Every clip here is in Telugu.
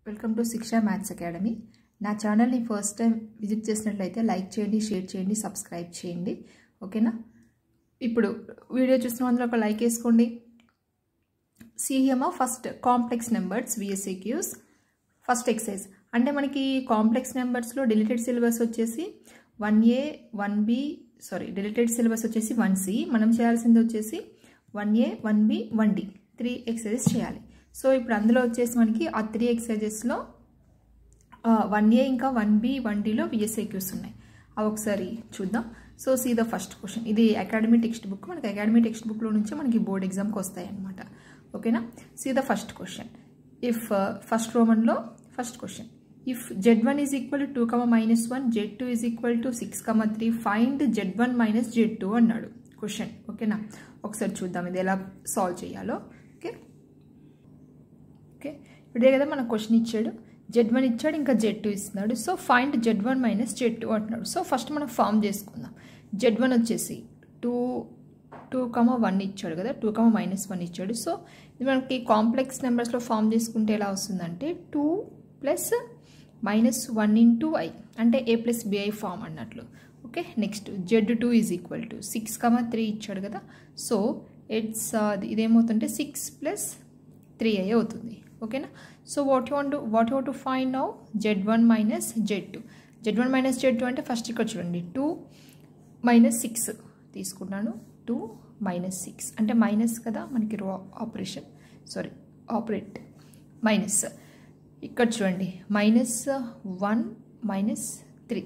welcome to Shiksha maths academy నా ఛానల్ని ఫస్ట్ టైం విజిట్ చేసినట్లయితే లైక్ చేయండి షేర్ చేయండి సబ్స్క్రైబ్ చేయండి ఓకేనా ఇప్పుడు వీడియో చూసిన అందులో ఒక లైక్ వేసుకోండి సిఎంఆ first complex numbers VSAQs first exercise అంటే మనకి కాంప్లెక్స్ నెంబర్స్లో డిలిటెడ్ సిలబస్ వచ్చేసి one A one B sorry deleted syllabus వచ్చేసి వన్ సి మనం చేయాల్సింది వచ్చేసి one A one B one D three exercises చేయాలి సో ఇప్పుడు అందులో వచ్చేసి మనకి ఆ త్రీ ఎక్సైజెస్లో వన్ ఏ ఇంకా వన్ బి వన్ డిలో విఎస్ఏక్యూస్ ఉన్నాయి అవి ఒకసారి చూద్దాం so see the first question ఇది అకాడమీ టెక్స్ట్ బుక్ మనకి అకాడమీ టెక్స్ట్ బుక్లో నుంచి మనకి బోర్డ్ ఎగ్జామ్కి వస్తాయి అనమాట ఓకేనా see the first question if first రోమన్లో first question if Z one is equal to two comma minus one Z two is equal to six comma three find Z one minus Z two అన్నాడు క్వశ్చన్ ఓకేనా ఒకసారి చూద్దాం ఇది ఎలా సాల్వ్ చేయాలో ఓకే ఓకే ఇదే కదా మన క్వశ్చన్ ఇచ్చాడు జెడ్ వన్ ఇచ్చాడు ఇంకా జెడ్ టూ ఇస్తున్నాడు so find Z one minus Z two అంటున్నాడు సో ఫస్ట్ మనం ఫామ్ చేసుకుందాం జెడ్ వన్ వచ్చేసి టూ టూ కమ వన్ ఇచ్చాడు కదా టూ కమ మైనస్ వన్ ఇచ్చాడు సో ఇది మనకి కాంప్లెక్స్ నెంబర్స్లో ఫామ్ చేసుకుంటే ఎలా వస్తుందంటే two plus minus one into I అంటే ఏ ప్లస్ బిఐ ఫామ్ అన్నట్లు okay next Z two is equal to six comma three ఇచ్చాడు కదా so it's ఇదేమవుతుంటే six plus three I అవుతుంది ఓకేనా so what you want what you to find now Z one minus Z two Z one minus Z two అంటే ఫస్ట్ ఇక్కడ చూడండి టూ మైనస్ సిక్స్ తీసుకున్నాను టూ మైనస్ సిక్స్ అంటే మైనస్ కదా మనకి row operation sorry operate minus ఇక్కడ చూడండి minus one minus three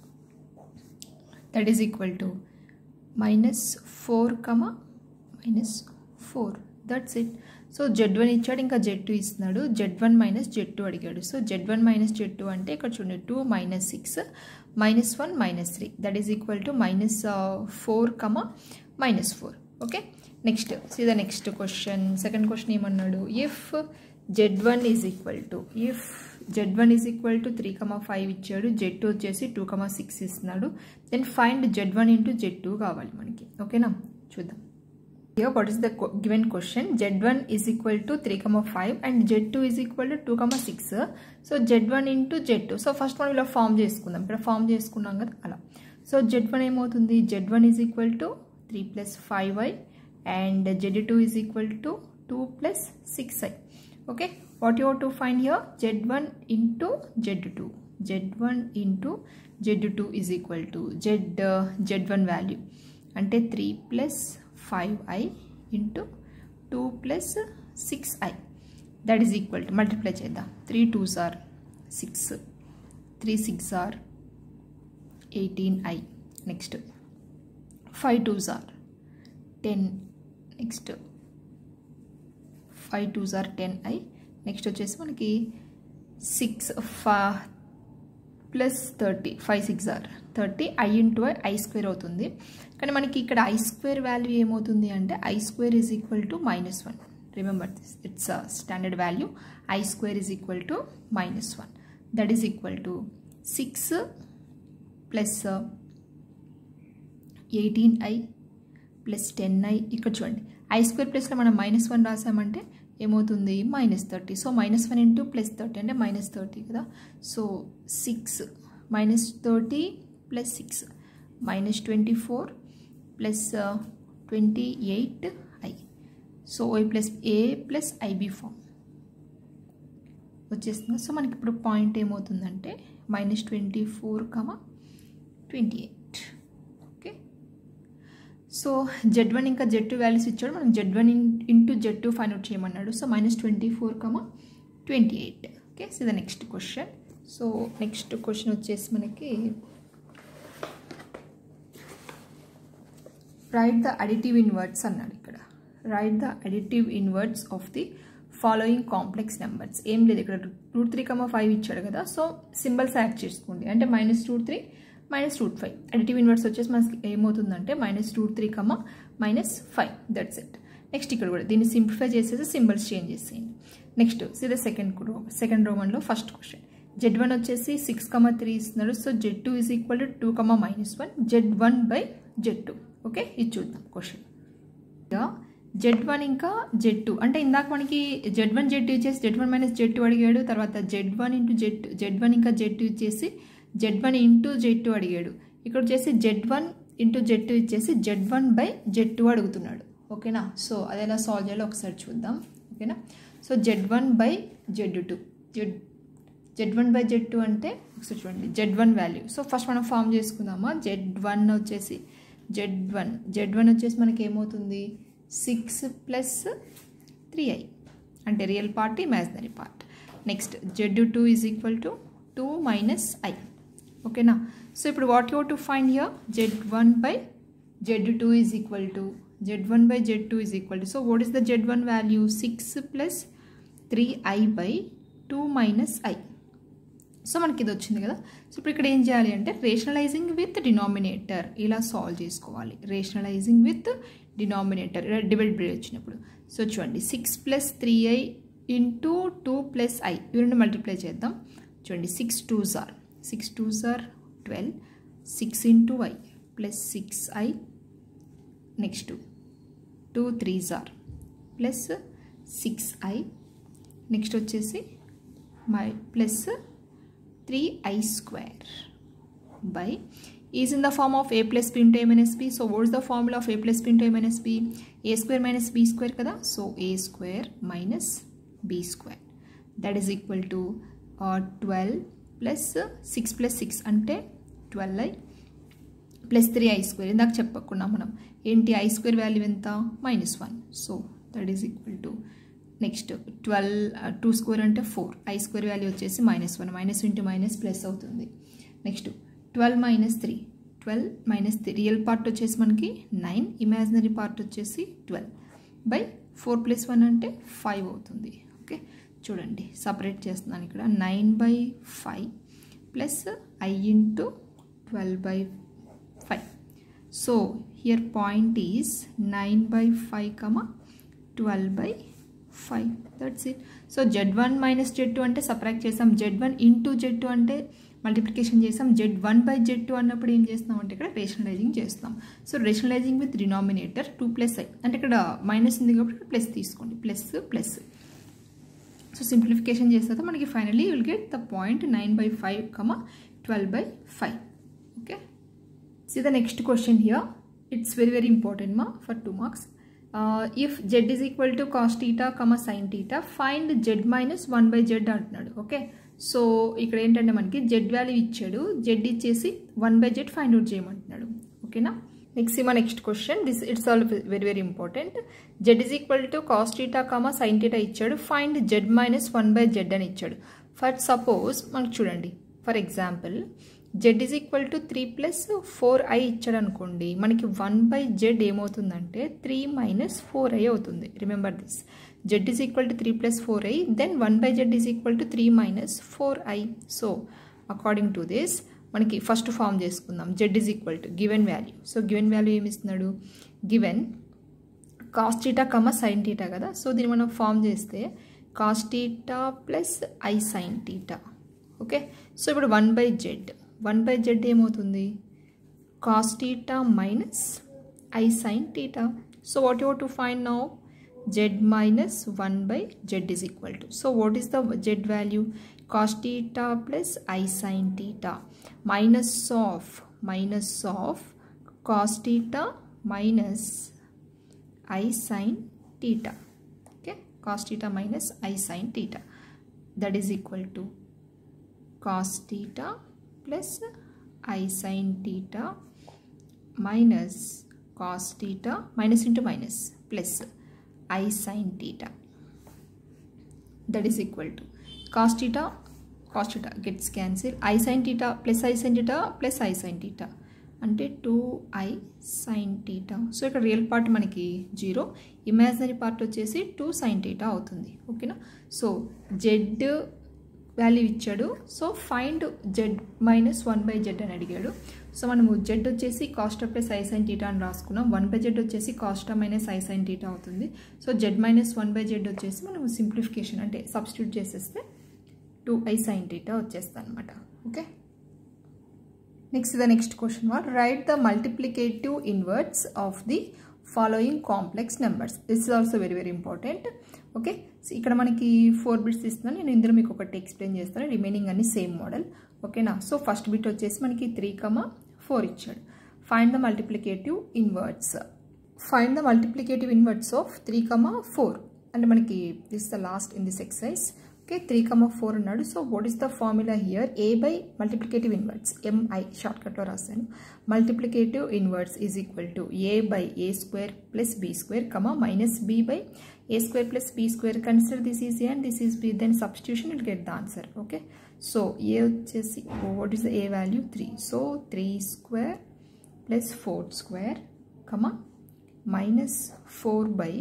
that is equal to minus four comma minus four that's it so Z one ఇచ్చాడు ఇంకా జెడ్ టూ ఇస్తున్నాడు Z one minus Z two అడిగాడు so Z one minus Z two అంటే ఇక్కడ చూడండి two minus six minus one minus three that is equal to minus four comma minus four okay next see the next question second question ఏమన్నాడు if Z one is equal to if Z one is equal to three comma five ఇచ్చాడు జెడ్ టూ వచ్చేసి టూ కమా సిక్స్ ఇస్తున్నాడు then find Z one into Z two కావాలి మనకి ఓకేనా చూద్దాం here what is the given question z1 is equal to 3 comma 5 and z2 is equal to 2 comma 6 so z1 into Z two so first మనం ఇలా ఫామ్ చేసుకుందాం ఇక్కడ ఫామ్ చేసుకున్నాం కదా అలా సో జెడ్ వన్ ఏమవుతుంది Z one is equal to three plus five I and Z two is equal to two plus six I okay what you to find here Z one into Z two Z one into Z two is equal to Z Z one value అంటే three plus five I into two plus six I that is equal to multiply చేద్దాం three twos are six three six are eighteen I next five twos are ten next five twos are ten I next వచ్చేసి మనకి సిక్స్ ఫా plus thirty five six are thirty I into I I square అవుతుంది కానీ మనకి ఇక్కడ ఐ స్క్వేర్ వాల్యూ ఏమవుతుంది అంటే I square is equal to minus one remember this it's standard value I square is equal to minus one that is equal to six plus eighteen I plus ten I ఇక్కడ చూడండి ఐ స్క్వేర్ ప్లస్లో మనం మైనస్ వన్ రాసామంటే ఏమవుతుంది minus thirty so minus one into plus thirty అంటే మైనస్ థర్టీ కదా so six minus thirty plus six minus twenty four plus twenty eight i so a plus a plus IB form వచ్చేస్తుంది సో మనకి ఇప్పుడు పాయింట్ ఏమవుతుందంటే minus twenty four comma twenty eight okay so Z one ఇంకా జెడ్ టూ వాల్యూస్ ఇచ్చాడు మనం z one into Z two find out చేయమన్నాడు so minus twenty four comma twenty eight okay so the next question so next question వచ్చేసి మనకి రైట్ ద అడిటివ్ ఇన్వర్డ్స్ అన్నాడు ఇక్కడ write the additive inverses of the following complex numbers ఏం లేదు ఇక్కడ రూట్ త్రీ కమా ఫైవ్ ఇచ్చాడు కదా సో సింబల్స్ యాడ్ చేసుకోండి అంటే minus root three minus root five additive inverse వచ్చేసి మనకి ఏమవుతుందంటే minus root three comma minus five that's it next ఇక్కడ కూడా దీన్ని సింప్లిఫై చేసేసి సింబల్స్ చేంజ్ చేసేయండి నెక్స్ట్ సీదా సెకండ్ రో సెకండ్ రోమన్లో ఫస్ట్ క్వశ్చన్ జెడ్ వన్ వచ్చేసి సిక్స్ కమా త్రీ ఇస్తున్నాడు so z two is equal to two comma minus one z one by z two okay ఇది చూద్దాం క్వశ్చన్ జెడ్ వన్ ఇంకా జెడ్ టూ అంటే ఇందాక మనకి జెడ్ వన్ జెడ్ టూ ఇచ్చేసి z one minus Z two అడిగాడు తర్వాత z one into z Z one ఇంకా జెడ్ టూ ఇచ్చేసి z one into Z two అడిగాడు ఇక్కడ వచ్చేసి z one into Z two ఇచ్చేసి z one by z two అడుగుతున్నాడు ఓకేనా సో అది ఎలా సాల్వ్ చేయాలో ఒకసారి చూద్దాం ఓకేనా so Z one by z two z Z one by z two అంటే ఒకసారి చూడండి z one value so first మనం ఫామ్ చేసుకుందామా జెడ్ వన్ వచ్చేసి జెడ్ వన్ జెడ్ వన్ వచ్చేసి మనకి ఏమవుతుంది సిక్స్ ప్లస్ త్రీ ఐ అంటే real part imaginary part next Z two is equal to two minus i ఓకేనా సో ఇప్పుడు what you to find here Z one by z two is equal to z one by z two is equal to so what is the z one value six plus three i by two minus i so మనకి ఇది వచ్చింది కదా సో ఇప్పుడు ఇక్కడ ఏం చేయాలి అంటే రేషనలైజింగ్ విత్ డినామినేటర్ ఇలా సాల్వ్ చేసుకోవాలి rationalizing with denominator divide by వచ్చినప్పుడు సో చూడండి six plus three i into two plus i ఇవి రెండు మల్టిప్లై చేద్దాం చూడండి six two jar six two jar twelve six into i plus six i next two three jar plus six i next వచ్చేసి my plus three i square by is in the form of a plus b into a minus B so what's the formula of a plus b into a minus b a square minus b square కదా so a square minus b square that is equal to twelve plus six plus six అంటే twelve i plus three i square ఇందాక చెప్పకుండా మనం ఏంటి ఐ స్క్వేర్ వాల్యూ ఎంత minus one so that is equal to next twelve two square అంటే ఫోర్ ఐ స్క్వేర్ వాల్యూ వచ్చేసి minus one minus into minus plus అవుతుంది next twelve minus three twelve minus three real part వచ్చేసి మనకి నైన్ ఇమాజినరీ పార్ట్ వచ్చేసి twelve by four plus one అంటే ఫైవ్ అవుతుంది ఓకే చూడండి సపరేట్ చేస్తున్నాను ఇక్కడ nine by five plus i into twelve by five so here point is nine by five comma twelve by five that's it so Z one minus Z two అంటే సపరేట్ చేసాం z one into Z two అంటే మల్టిప్లికేషన్ చేసాం z one by z two అన్నప్పుడు ఏం చేస్తున్నాం అంటే ఇక్కడ రేషనలైజింగ్ చేస్తాం so rationalizing with denominator two plus i అంటే ఇక్కడ మైనస్ ఉంది కాబట్టి ఇక్కడ ప్లస్ తీసుకోండి ప్లస్ ప్లస్ సో సింప్లిఫికేషన్ చేస్తే మనకి finally will get the point nine by five comma twelve by five okay see the next question here it's very very important మా for two marks if Z is equal to cos theta comma sine theta find z minus one by Z అంటున్నాడు ఓకే సో ఇక్కడ ఏంటంటే మనకి జెడ్ వాల్యూ ఇచ్చాడు జెడ్ ఇచ్చేసి one by Z find out చేయమంటున్నాడు ఓకేనా నెక్స్ట్ మా next question this it's all very very important z is equal to cos theta comma sine theta ఇచ్చాడు find z minus one by z అని ఇచ్చాడు ఫర్ సపోజ్ మనకు చూడండి for example z is equal to three plus four i ఇచ్చాడు అనుకోండి మనకి వన్ బై జెడ్ ఏమవుతుందంటే త్రీ మైనస్ ఫోర్ ఐ అవుతుంది remember this z is equal to three plus four i then one by z is equal to three minus four i so according to this మనకి ఫస్ట్ ఫామ్ చేసుకుందాం z is equal to given value so given value ఏమి ఇస్తున్నాడు given cos theta comma sine theta కదా సో దీన్ని మనం ఫామ్ చేస్తే cos theta plus i sine theta okay so ఇప్పుడు one by z one by z ఏమవుతుంది cos theta minus i sine theta so what you to find now z minus one by z is equal to so what is the Z value cos theta plus i sine theta minus of minus of cos theta minus i sine theta okay cos theta minus i sine theta that is equal to cos theta plus i sine theta minus cos theta minus into minus plus i sine theta that is equal to cos theta cos theta gets cancel i sine theta plus i sine theta plus i sine theta అంటే two i sine theta so ఇక్కడ రియల్ పార్ట్ మనకి జీరో ఇమాజినరీ పార్ట్ వచ్చేసి టూ సైన్ టీటా అవుతుంది ఓకేనా సో జెడ్ వాల్యూ ఇచ్చాడు so find z minus one by z అని అడిగాడు సో మనము జెడ్ వచ్చేసి cost plus i sine theta అని రాసుకున్నాం వన్ బై జెడ్ వచ్చేసి cost minus i sine theta అవుతుంది so Z minus one by Z వచ్చేసి మనం సింప్లిఫికేషన్ అంటే సబ్స్టిట్యూట్ చేసేస్తే టూ ఐ సైన్ టీటా వచ్చేస్తుంది అనమాట okay next the next question what write the multiplicative inverses of the following complex numbers this is also very very important okay ఇక్కడ మనకి ఫోర్ బిట్స్ ఇస్తున్నాను నేను ఇందులో మీకు ఒకటి ఎక్స్ప్లెయిన్ చేస్తాను రిమైనింగ్ అన్ని సేమ్ మోడల్ ఓకేనా సో ఫస్ట్ బిట్ వచ్చేసి మనకి త్రీ కమా ఫోర్ ఇచ్చాడు find the multiplicative inverses find the multiplicative inverses of three comma four అంటే మనకి this the last in this exercise okay three comma four అన్నాడు so what is the formula here a by multiplicative inverses MI షార్ట్కట్లో రాశాను multiplicative inverses is equal to a by a square plus b square comma minus b by a square plus b square consider this is a and this is b then substitution will get the answer okay so a వచ్చేసి what is the a value 3 so 3 square plus 4 square comma minus 4 by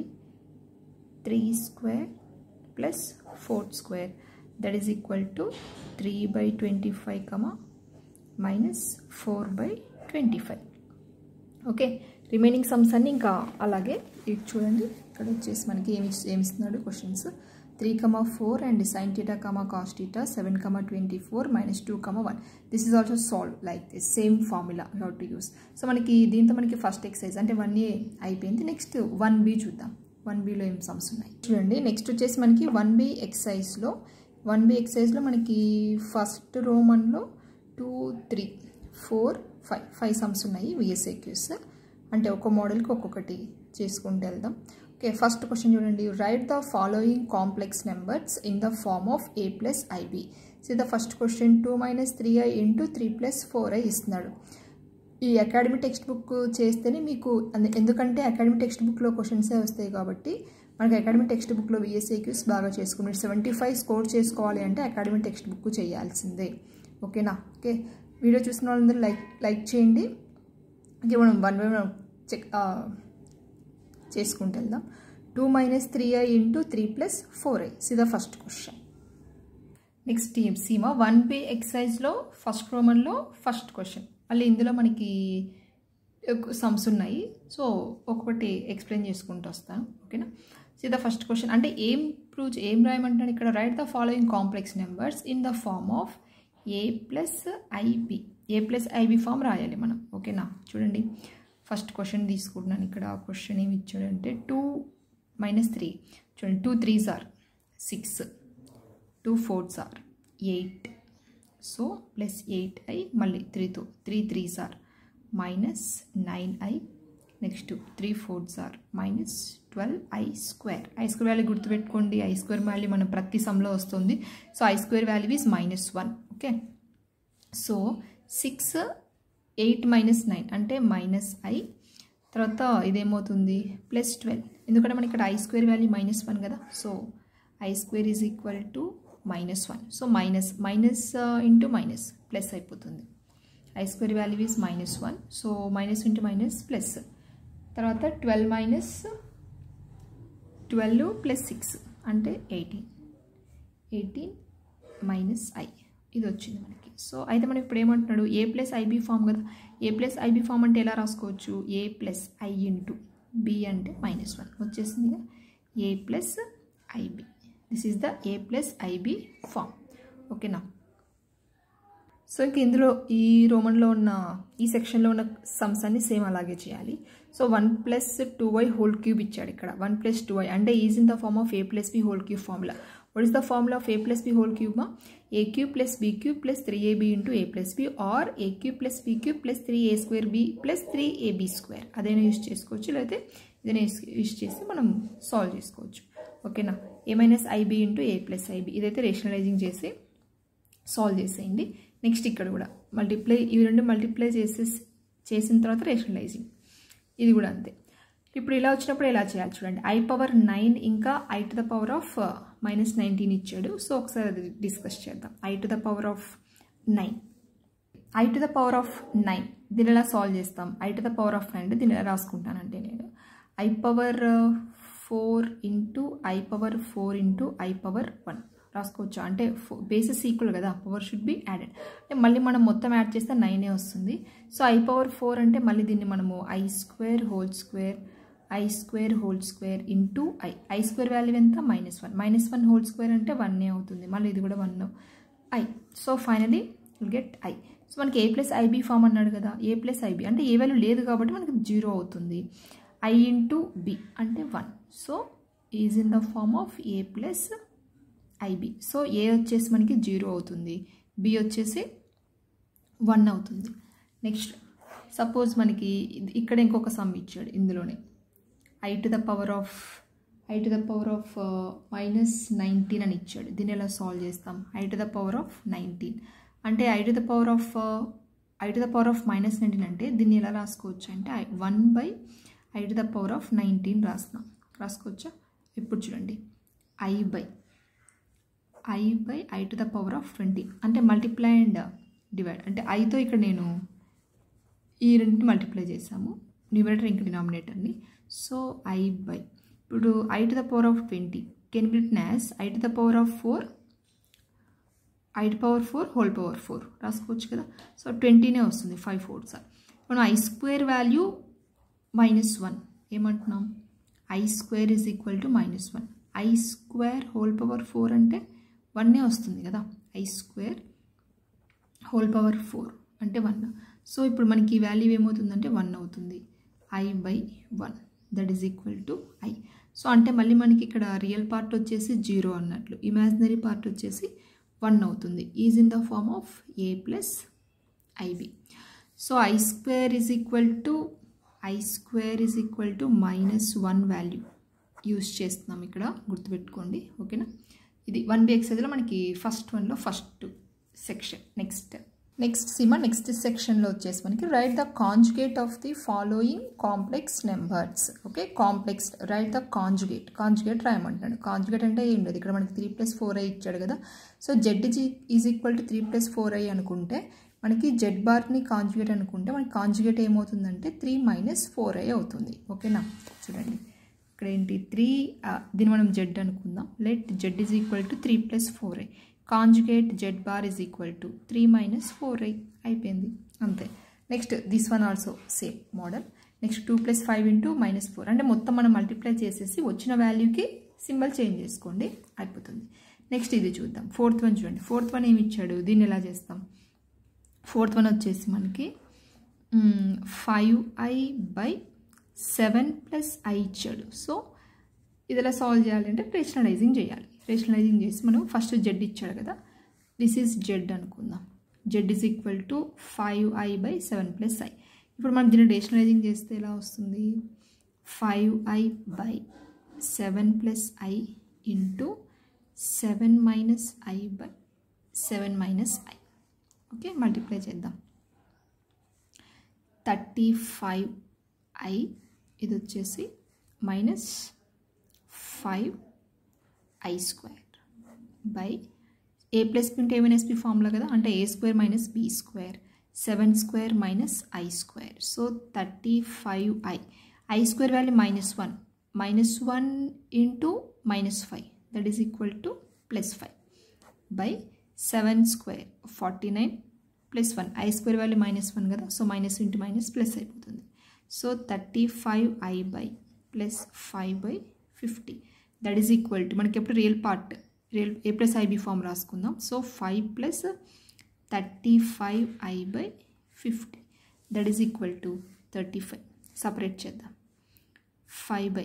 3 square plus 4 square that is equal to 3 by 25 comma minus 4 by 25 okay remaining sums అన్ని ఇంకా అలాగే ఇది చూడండి ఇక్కడ వచ్చేసి మనకి ఏమి ఏమి ఇస్తున్నాడు questions three comma four and sine theta comma cos theta seven comma twenty four minus two comma one this is also solve like this same formula how to use so మనకి దీంతో మనకి ఫస్ట్ ఎక్సైజ్ అంటే వన్ ఏ అయిపోయింది నెక్స్ట్ వన్ బి చూద్దాం వన్ బిలో ఏం సమ్స్ ఉన్నాయి చూడండి నెక్స్ట్ వచ్చేసి మనకి వన్ బి ఎక్సైజ్లో వన్ బి ఎక్సైజ్లో మనకి ఫస్ట్ రోమన్లో two three four five five sums ఉన్నాయి విఎస్ఏక్యూస్ అంటే ఒక మోడల్కి ఒక్కొక్కటి చేసుకుంటూ వెళ్దాం ఓకే ఫస్ట్ క్వశ్చన్ చూడండి write the following complex numbers in the form of a plus IB so the first question two minus three i into three plus four i ఇస్తున్నాడు ఈ అకాడమీ టెక్స్ట్ బుక్ చేస్తేనే మీకు ఎందుకంటే అకాడమీ టెక్స్ట్ బుక్లో క్వశ్చన్సే వస్తాయి కాబట్టి మనకి అకాడమీ టెక్స్ట్ బుక్లో విఎస్ఏక్యూస్ బాగా చేసుకుని సెవెంటీ ఫైవ్ స్కోర్ చేసుకోవాలి అంటే అకాడమీ టెక్స్ట్ బుక్ చేయాల్సిందే ఓకేనా ఓకే వీడియో చూసిన వాళ్ళందరూ లైక్ లైక్ చేయండి ఓకే మనం వన్ బై వన్ చెక్ చేసుకుంటూ వెళ్దాం two minus three i into three plus four i see the first question next సీమా వన్ బి ఎక్సైజ్లో ఫస్ట్ రోమన్లో ఫస్ట్ క్వశ్చన్ మళ్ళీ ఇందులో మనకి సమ్స్ ఉన్నాయి సో ఒక్కొక్కటి ఎక్స్ప్లెయిన్ చేసుకుంటూ వస్తాను ఓకేనా సి ద ఫస్ట్ క్వశ్చన్ అంటే ఏం ప్రూవ్ ఏం రాయమంటాడు ఇక్కడ write the following complex numbers in the form of a plus ib a plus IB form రాయాలి మనం ఓకేనా చూడండి ఫస్ట్ క్వశ్చన్ తీసుకుంటున్నాను ఇక్కడ క్వశ్చన్ ఏమి ఇచ్చాడంటే టూ మైనస్ త్రీ చూడండి two threes are six two fours are eight so plus eight i మళ్ళీ త్రీతో three threes are minus nine i next three fours are minus twelve i square i square value గుర్తుపెట్టుకోండి ఐ స్క్వేర్ వాల్యూ మనం ప్రతి సమ్లో వస్తుంది so i square value is minus one okay so six eight minus nine అంటే మైనస్ ఐ తర్వాత ఇదేమవుతుంది ప్లస్ ట్వెల్వ్ ఎందుకంటే మనకి ఇక్కడ I square value minus one కదా so i square is equal to minus one so minus minus into minus plus అయిపోతుంది i square value is minus one so minus into minus plus తర్వాత twelve minus twelve plus six అంటే ఎయిటీన్ ఎయిటీన్ మైనస్ ఐ ఇది వచ్చింది మనకి సో అయితే మనం ఇప్పుడు ఏమంటున్నాడు ఏ ప్లస్ ఐబీ ఫామ్ కదా ఏ ప్లస్ ఐబీ ఫామ్ అంటే ఎలా రాసుకోవచ్చు a plus i into b అంటే మైనస్ వన్ వచ్చేసింది a plus i b this is the a plus IB form ఓకేనా సో ఇంక ఇందులో ఈ రోమన్లో ఉన్న ఈ సెక్షన్లో ఉన్న సమ్స్ అన్ని సేమ్ అలాగే చేయాలి so one plus two y whole cube ఇచ్చాడు ఇక్కడ వన్ ప్లస్ టూ వై అంటే is in the form of a plus b whole cube formula what is the formula of a plus b whole cube ma a cube plus b cube plus 3ab into a plus b or a cube plus b cube plus 3a square b plus 3ab square అదైనా యూస్ చేసుకోవచ్చు లేకపోతే ఇదైనా యూస్ చేసి మనం సాల్వ్ చేసుకోవచ్చు ఓకేనా a minus i b into a plus i b ఇదైతే రేషనలైజింగ్ చేసి సాల్వ్ చేసేయండి నెక్స్ట్ ఇక్కడ కూడా మల్టిప్లై ఇవి రెండు మల్టిప్లై చేసే చేసిన తర్వాత రేషనలైజింగ్ ఇది కూడా అంతే ఇప్పుడు ఇలా వచ్చినప్పుడు ఎలా చేయాలి చూడండి ఐ పవర్ నైన్ ఇంకా i to the power of minus nineteen ఇచ్చాడు సో ఒకసారి అది డిస్కస్ చేద్దాం i to the power of nine i to the power of nine దీని ఎలా సాల్వ్ చేస్తాం i to the power of nine దీని ఎలా రాసుకుంటానంటే నేను i power four into i power four into i power one రాసుకోవచ్చు అంటే బేసిస్ ఈక్వల్ కదా పవర్ షుడ్ బి యాడెడ్ అంటే మళ్ళీ మనం మొత్తం యాడ్ చేస్తే నైనే వస్తుంది సో ఐ పవర్ ఫోర్ అంటే మళ్ళీ దీన్ని మనము i square whole square i square whole square into I I square value ఎంత minus one minus one whole square అంటే వన్నే అవుతుంది మళ్ళీ ఇది కూడా one i so finally will get i so మనకి ఏ ప్లస్ ఐబీ ఫామ్ అన్నాడు కదా ఏ ప్లస్ ఐబీ అంటే ఏ వాల్యూ లేదు కాబట్టి మనకి జీరో అవుతుంది ఐ ఇంటూ బి అంటే one so is in the form of a plus IB so a వచ్చేసి మనకి జీరో అవుతుంది బి వచ్చేసి వన్ అవుతుంది నెక్స్ట్ సపోజ్ మనకి ఇక్కడ ఇంకొక సమ్ ఇచ్చాడు ఇందులోనే i to the power of i to the power of minus nineteen అని ఇచ్చాడు దీన్ని ఎలా సాల్వ్ చేస్తాం i to the power of nineteen అంటే i to the power of i to the power of minus nineteen అంటే దీన్ని ఎలా రాసుకోవచ్చు అంటే i one by i to the power of nineteen రాస్తున్నాం రాసుకోవచ్చా ఇప్పుడు చూడండి i by i by i to the power of twenty అంటే మల్టిప్లై అండ్ డివైడ్ అంటే ఐతో ఇక్కడ నేను ఈ రెండింటిని మల్టిప్లై చేసాము న్యూమరేటర్ ఇంకా డినామినేటర్ని సో ఐ బై ఇప్పుడు i to the power of twenty can be written as i to the power of four i to power four whole power four రాసుకోవచ్చు కదా సో ట్వంటీనే వస్తుంది ఫైవ్ ఫోర్ సార్ మనం i square value minus one ఏమంటున్నాం i square is equal to minus one i square whole power four అంటే వన్నే వస్తుంది కదా i square whole power four అంటే వన్ సో ఇప్పుడు మనకి ఈ వాల్యూ ఏమవుతుందంటే వన్ అవుతుంది i by one that is equal to i so అంటే మళ్ళీ మనకి ఇక్కడ రియల్ పార్ట్ వచ్చేసి జీరో అన్నట్లు ఇమాజినరీ పార్ట్ వచ్చేసి వన్ అవుతుంది is in the form of a plus IB so i square is equal to i square is equal to minus one value use చేస్తున్నాం ఇక్కడ గుర్తుపెట్టుకోండి ఓకేనా ఇది వన్ బి ఎక్సైజ్లో మనకి ఫస్ట్ వన్లో ఫస్ట్ సెక్షన్ నెక్స్ట్ నెక్స్ట్ సీమా నెక్స్ట్ సెక్షన్లో వచ్చేసి మనకి write the conjugate of the following complex numbers okay complex write the conjugate conjugate రాయమంటాడు కాంజుగేట్ అంటే ఏం లేదు ఇక్కడ మనకి త్రీ ప్లస్ ఫోర్ ఐ ఇచ్చాడు కదా so z z is equal to three plus four i అనుకుంటే మనకి జెడ్ బార్ని కాంజుగేట్ అనుకుంటే మనకి కాంజుగేట్ ఏమవుతుందంటే త్రీ మైనస్ ఫోర్ ఐ అవుతుంది ఓకేనా చూడండి ఇక్కడ ఏంటి త్రీ దీన్ని మనం జెడ్ అనుకుందాం let z is equal to three plus four i conjugate z bar is equal to three minus four i అయిపోయింది అంతే next this one also same model next two plus five into minus four అంటే మొత్తం మనం మల్టిప్లై చేసేసి వచ్చిన వాల్యూకి సింబల్ చేంజ్ చేసుకోండి అయిపోతుంది నెక్స్ట్ ఇది చూద్దాం ఫోర్త్ వన్ చూడండి ఫోర్త్ వన్ ఏమి ఇచ్చాడు దీన్ని ఎలా చేస్తాం ఫోర్త్ వన్ వచ్చేసి మనకి five i by seven plus i ఇచ్చాడు సో ఇది ఎలా సాల్వ్ చేయాలంటే రేషనలైజింగ్ చేయాలి రేషనలైజింగ్ చేసి మనం ఫస్ట్ జెడ్ ఇచ్చాడు కదా దిస్ ఈజ్ జెడ్ అనుకుందాం z is equal to five i by seven plus i ఇప్పుడు మనం దీన్ని రేషనలైజింగ్ చేస్తే ఎలా వస్తుంది five i by seven plus i into seven minus i by seven minus i okay multiply చేద్దాం థర్టీ ఫైవ్ ఐ ఇది వచ్చేసి minus five i square by a plus b ఉంటే ఏ మైనస్ బి ఫార్ములా కదా అంటే a square minus b square seven square minus i square so thirty five i I square value minus one minus one into minus five that is equal to plus five by seven square forty nine plus one i square value minus one కదా so minus into minus plus అయిపోతుంది so thirty five i by plus five by fifty that is equal to మనకి ఎప్పుడు real part real a plus IB form రాసుకుందాం so five plus thirty five i by fifty that is equal to thirty five separate చేద్దాం five by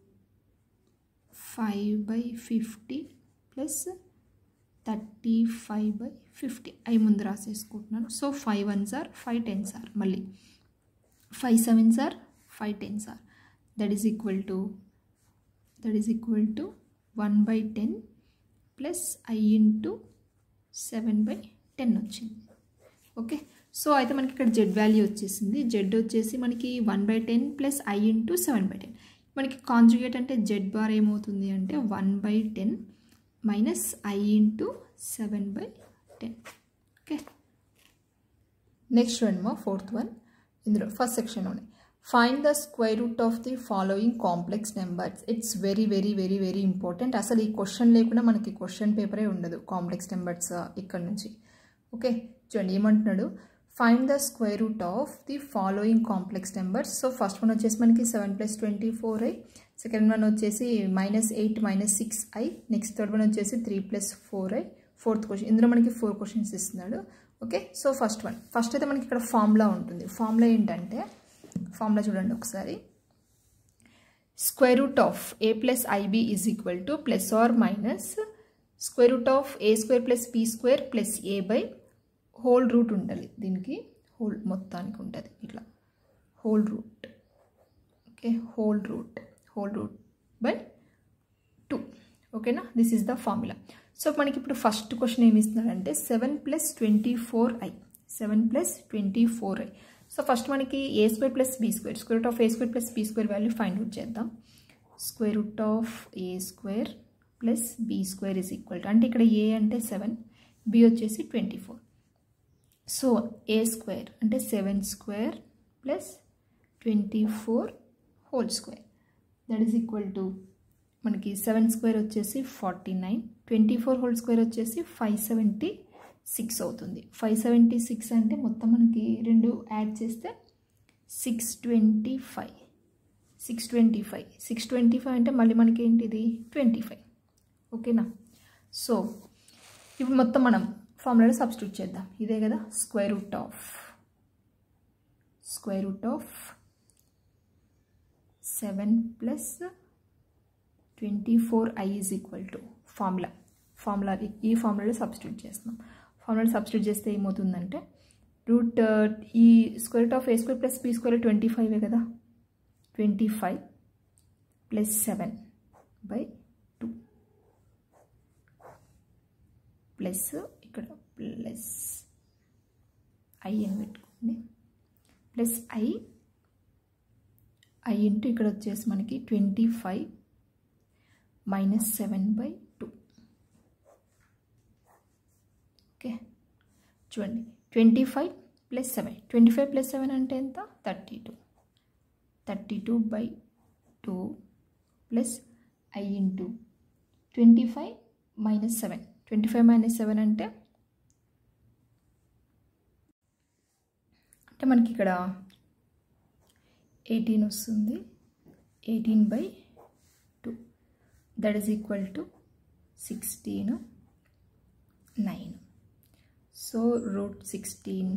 five by fifty plus thirty five by fifty అవి ముందు రాసేసుకుంటున్నాను so five one sir five ten sir మళ్ళీ five seven sir five ten sir that is equal to that is equal to one by ten plus i into seven by ten వచ్చింది ఓకే సో అయితే మనకి ఇక్కడ జెడ్ వాల్యూ వచ్చేసింది జెడ్ వచ్చేసి మనకి one by ten plus i into seven by ten మనకి కాంజుగేట్ అంటే జెడ్ బార్ ఏమవుతుంది అంటే one by ten minus i into seven by ten okay next one మా ఫోర్త్ వన్ ఇందులో ఫస్ట్ సెక్షన్లోనే find the square root of the following complex numbers it's very very very very important అసలు ఈ క్వశ్చన్ లేకుండా మనకి క్వశ్చన్ పేపరే ఉండదు కాంప్లెక్స్ నెంబర్స్ ఇక్కడ నుంచి ఓకే చూడండి ఏమంటున్నాడు find the square root of the following complex numbers so first one వచ్చేసి మనకి seven plus twenty four i second one వచ్చేసి minus eight minus six i next third one వచ్చేసి three plus four i fourth question ఇందులో మనకి ఫోర్ క్వశ్చన్స్ ఇస్తున్నాడు okay so first one first అయితే మనకి ఇక్కడ ఫార్ములా ఉంటుంది ఫార్ములా ఏంటంటే ఫార్ములా చూడండి ఒకసారి square root of a plus i b is equal to plus or minus square root of a square plus b square plus a by whole root ఉండాలి దీనికి హోల్ మొత్తానికి ఉంటుంది ఇట్లా whole root okay whole root whole root by two ఓకేనా this is the formula so మనకి ఇప్పుడు ఫస్ట్ క్వశ్చన్ ఏమి ఇస్తున్నారంటే seven plus twenty four i seven plus twenty four i so first మనకి a square plus b square square root of a square plus b square value find out చేద్దాం square root of a square plus b square is equal to అంటే ఇక్కడ ఏ అంటే సెవెన్ బి వచ్చేసి twenty four so a square అంటే seven square plus twenty four whole square that is equal to మనకి సెవెన్ స్క్వేర్ వచ్చేసి forty nine twenty four whole square వచ్చేసి ఫైవ్ సెవెంటీ సిక్స్ అవుతుంది ఫైవ్ సెవెంటీ సిక్స్ అంటే మొత్తం మనకి రెండు యాడ్ చేస్తే six twenty five six twenty five six twenty five అంటే మళ్ళీ మనకి ఏంటిది ట్వంటీ ఫైవ్ ఓకేనా సో ఇప్పుడు మొత్తం మనం ఫార్ములాలో సబ్స్టిట్యూట్ చేద్దాం ఇదే కదా square root of square root of seven plus twenty four i is equal to formula formula ఈ ఫార్ములాలో సబ్స్టిట్యూట్ చేస్తున్నాం ఫార్ములా సబ్స్టిట్యూట్ చేస్తే ఏమవుతుందంటే రూట్ ఈ square root of a square plus b square twenty ఫైవే కదా twenty five plus seven by two plus ఇక్కడ ప్లస్ ఐ అని పెట్టుకోండి ప్లస్ ఐ ఐ ఇంటూ ఇక్కడ వచ్చేసి మనకి twenty five minus seven by two okay చూడండి twenty five plus seven twenty five plus seven అంటే ఎంత thirty two thirty two by two plus i into twenty five minus seven twenty five minus seven అంటే అంటే మనకి ఇక్కడ ఎయిటీన్ వస్తుంది eighteen by two that is equal to sixteen nine so root sixteen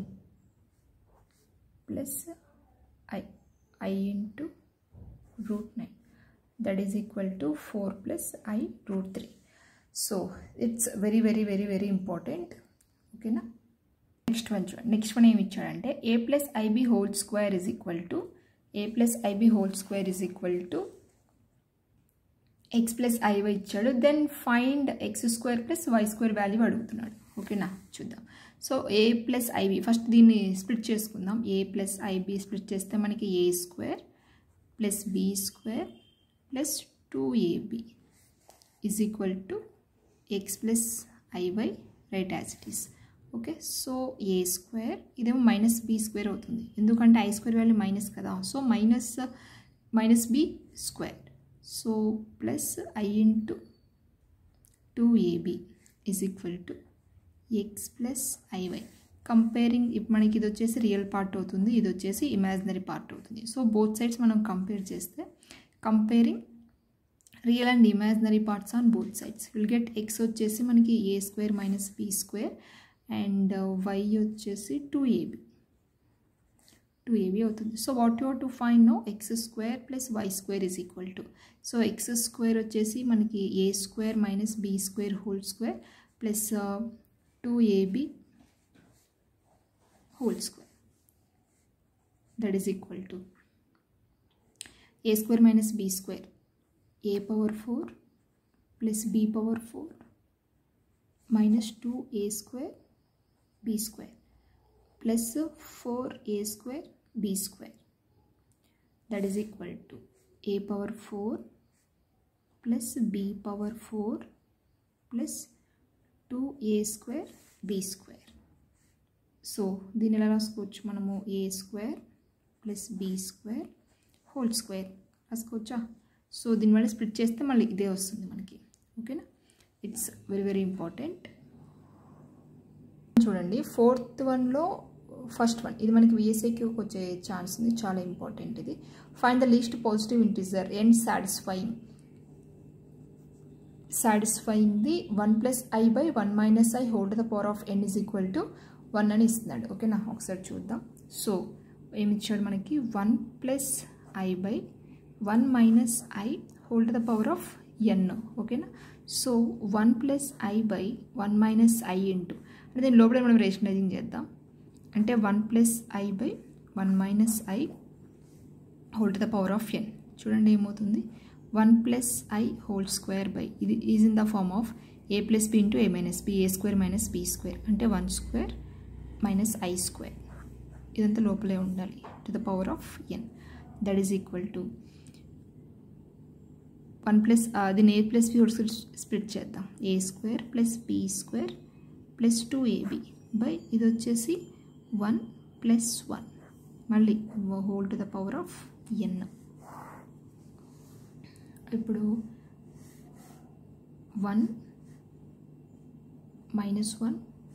plus i i into root nine that is equal to four plus i root three so it's very very very very important ఓకేనా నెక్స్ట్ వన్ చూడండి నెక్స్ట్ వన్ ఏమి ఇచ్చాడంటే a plus i b whole square is equal to a plus i b whole square is equal to x plus i y ఇచ్చాడు then find x square plus y square value అడుగుతున్నాడు ఓకేనా చూద్దాం so a plus i b first దీన్ని స్ప్లిట్ చేసుకుందాం ఏ ప్లస్ ఐబి స్ప్లిట్ చేస్తే మనకి a square plus b square plus two a b is equal to x plus i y right as it is okay so a square ఇదేమో మైనస్ బి స్క్వేర్ అవుతుంది ఎందుకంటే ఐ స్క్వేర్ వాల్యూ మైనస్ కదా so minus minus b square so plus i into two a b is equal to x plus i y comparing ఇప్పుడు మనకి ఇది వచ్చేసి రియల్ పార్ట్ అవుతుంది ఇది వచ్చేసి ఇమాజినరీ పార్ట్ అవుతుంది సో బోత్ సైడ్స్ మనం కంపేర్ చేస్తే comparing real and imaginary parts on both sides will get x వచ్చేసి మనకి a square minus b square and y వచ్చేసి టూ ఏబి టూ ఏబి అవుతుంది so what you to find no x square plus y square is equal to so x square వచ్చేసి మనకి a square minus b square whole square plus two a b whole square that is equal to a square minus b square a power four plus b power four minus two a square b square plus four a square b square that is equal to a power four plus b power four plus two a square b square so దీన్ని ఎలా రాసుకోవచ్చు మనము a square plus b square whole square రాసుకోవచ్చా సో దీనివల్ల స్ప్లిట్ చేస్తే మళ్ళీ ఇదే వస్తుంది మనకి ఓకేనా ఇట్స్ వెరీ వెరీ ఇంపార్టెంట్ చూడండి ఫోర్త్ వన్లో ఫస్ట్ వన్ ఇది మనకి విఎస్ఐక్యూకి వచ్చే ఛాన్స్ ఉంది చాలా ఇంపార్టెంట్ ఇది find the least positive integer and satisfying satisfying the one plus i by one minus i whole the power of N is equal to one అని ఇస్తున్నాడు ఓకేనా ఒకసారి చూద్దాం సో ఏమి ఇచ్చాడు మనకి one plus i by one minus i whole to the power of n ఓకేనా so one plus i by one minus i into అంటే దీని లోపల మనం రేషనలైజింగ్ చేద్దాం అంటే one plus i by one minus i whole to the power of n చూడండి ఏమవుతుంది one plus i whole square by ఇది is in the form of a plus b into a minus b a square minus b square అంటే one square minus i square ఇదంతా లోపలే ఉండాలి to the power of n that is equal to one plus దీన్ని a plus b whole square split చేద్దాం a square plus b square plus two a b by ఇది వచ్చేసి వన్ ప్లస్ వన్ మళ్ళీ whole to the power of n ఇప్పుడు one minus one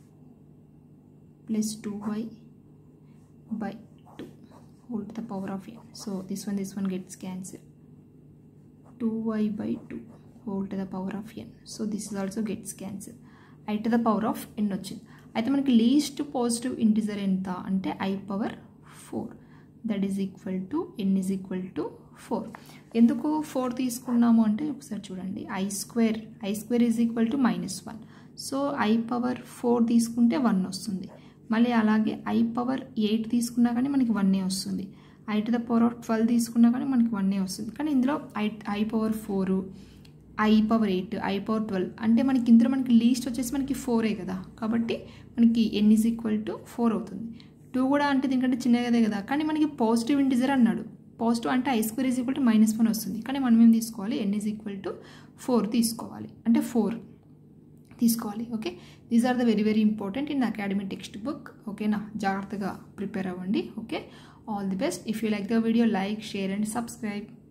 plus two y by two whole to the power of n so this one this one gets cancel two y by two whole to the power of n so this is also gets cancel i to the power of n వచ్చింది అయితే మనకి లీస్ట్ పాజిటివ్ ఇంటిజర్ ఎంత అంటే i power four that is equal to n is equal to four ఎందుకు ఫోర్ తీసుకున్నాము అంటే ఒకసారి చూడండి i square i square is equal to minus one so i power four తీసుకుంటే వన్ వస్తుంది మళ్ళీ అలాగే ఐ పవర్ ఎయిట్ తీసుకున్నా కానీ మనకి వన్నే వస్తుంది i to the power of twelve తీసుకున్నా కానీ మనకి వన్నే వస్తుంది కానీ ఇందులో i i power four i power eight i power twelve అంటే మనకి ఇందులో మనకి లీస్ట్ వచ్చేసి మనకి ఫోరే కదా కాబట్టి మనకి n is equal to four అవుతుంది టూ కూడా అంటే దీనికంటే చిన్నదే కదా కానీ మనకి పాజిటివ్ ఇంటిజర్ అన్నాడు పాజిటివ్ అంటే I square is equal to minus one వస్తుంది కానీ మనం ఏం తీసుకోవాలి n is equal to four తీసుకోవాలి అంటే ఫోర్ తీసుకోవాలి okay these are the very very important in academy text book ఓకేనా జాగ్రత్తగా ప్రిపేర్ అవ్వండి okay all the best if you like the video like share and subscribe